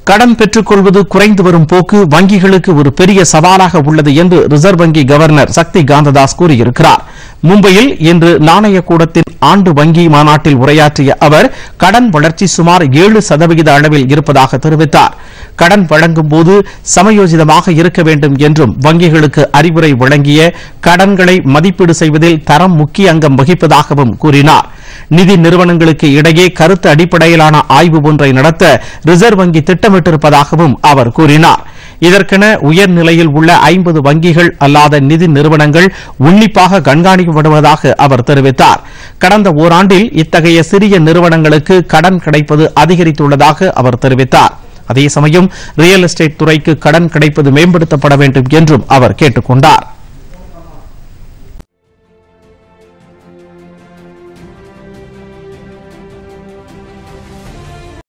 கடன் பெற்றுக்கொள்வது குறைந்து வரும் போக்கு வங்கிகளுக்கு ஒரு பெரிய சவாலாக உள்ளது என்று ரிசர்வ் வங்கி கவர்னர் சக்தி காந்ததாஸ் கூறியிருக்கிறார் மும்பையில் இன்று நாணய கூடத்தின் ஆண்டு வங்கி மாநாட்டில் உரையாற்றிய அவர் கடன் வளர்ச்சி சுமார் ஏழு சதவிகித அளவில் இருப்பதாக தெரிவித்தார் கடன் வழங்கும் போது சமயோஜிதமாக இருக்க வேண்டும் என்றும் வங்கிகளுக்கு அறிவுரை வழங்கிய கடன்களை மதிப்பீடு செய்வதில் தரம் முக்கிய அங்கம் வகிப்பதாகவும் கூறினார் நிதி நிறுவனங்களுக்கு இடையே கருத்து அடிப்படையிலான ஆய்வு ஒன்றை நடத்த ரிசர்வ் வங்கி திட்டமிட்டிருப்பதாகவும் அவர் கூறினார் இதற்கென உயர்நிலையில் உள்ள ஐம்பது வங்கிகள் அல்லாத நிதி நிறுவனங்கள் உன்னிப்பாக கண்காணிக்கப்படுவதாக அவர் தெரிவித்தார் கடந்த ஓராண்டில் இத்தகைய சிறிய நிறுவனங்களுக்கு கடன் கிடைப்பது அதிகரித்துள்ளதாக அவர் தெரிவித்தார் அதே சமயம் ரியல் எஸ்டேட் துறைக்கு கடன் கிடைப்பது மேம்படுத்தப்பட வேண்டும் என்றும் அவர் கேட்டுக் கொண்டார்